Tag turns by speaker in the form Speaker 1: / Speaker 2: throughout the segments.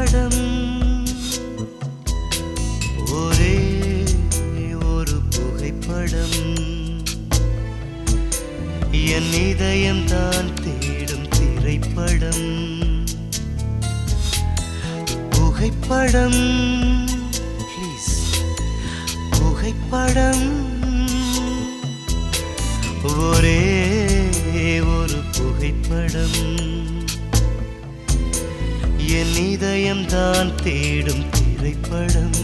Speaker 1: புகைப்படம் ஒரே ஒரு புகைப்படம் என் இதயம் தான் தேடும் திரைப்படம் புகைப்படம் ப்ளீஸ் புகைப்படம் ஒரே ஒரு புகைப்படம் என் இதயம் தான் தேடும் திரைப்படம்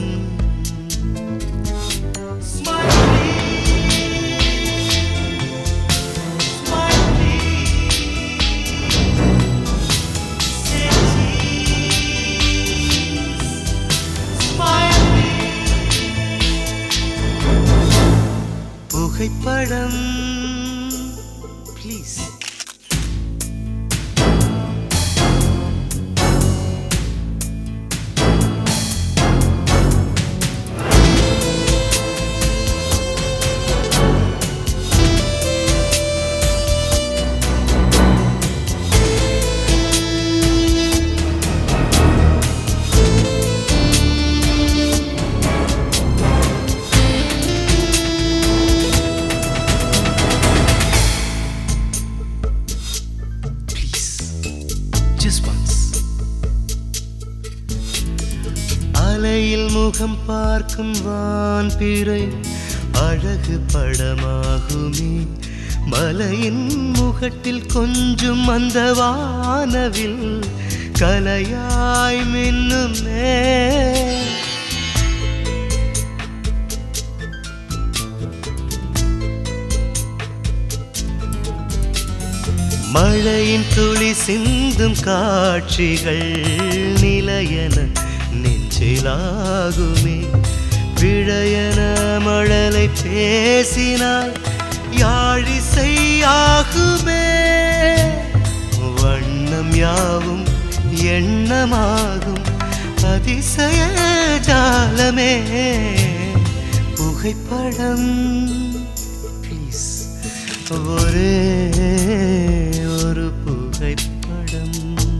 Speaker 1: புகைப்படம் ப்ளீஸ் ப்ளீஸ் ஜஸ்ட் ஒன்ஸ் அலையில் முகம் பார்க்கும் வான் பிறை அழகு படமாகுமே மலையின் முகட்டில் கொஞ்சம் அந்த வானவில் கலையாய் மின்னுமே மழையின் துளி சிந்தும் காட்சிகள் நிலையன நெஞ்சிலாகுமே விழையன மழலை பேசினால் யாழிசையாகுமே வண்ணம் யாவும் எண்ணமாகும் அதிசய ஜாலமே புகைப்படம் ப்ளீஸ் ஒரே ஒரு புகைப்படம்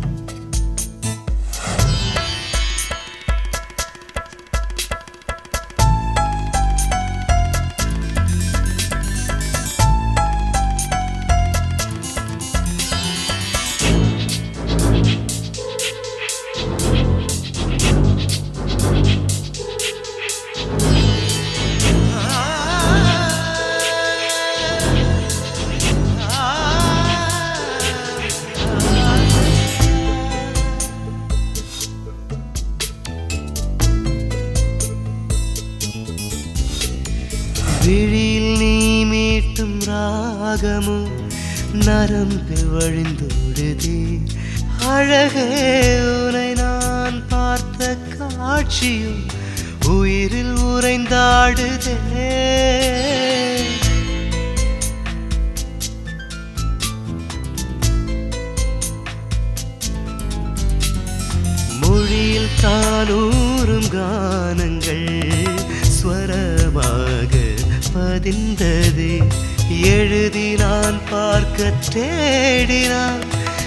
Speaker 1: விழியில் நீ மீட்டும் ராகமும் நரம்பில் வழிந்தோடுதே அழகே உனை நான் பார்த்த காட்சியும் உயிரில் உறைந்தாடுதே மொழியில் தானூறும் கானங்கள் ஸ்வரமாக பதிந்தது எழுதி நான் பார்க்க தேடினான்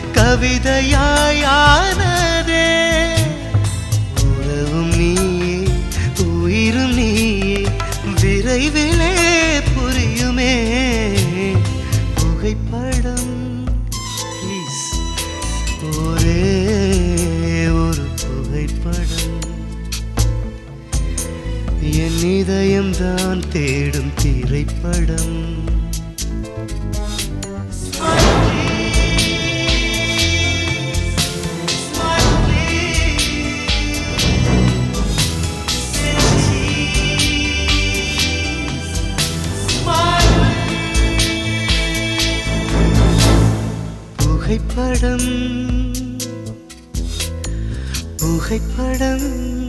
Speaker 1: கவிதையாயானதே உறவும் நீயே உயிரும் நீயே விரைவிலே புரியுமே புகைப்படம் ப்ளீஸ் ஒரே ஒரு புகைப்படம் என் இதயம் தான் தேடும் திரைப்படம் புகைப்படம் புகைப்படம்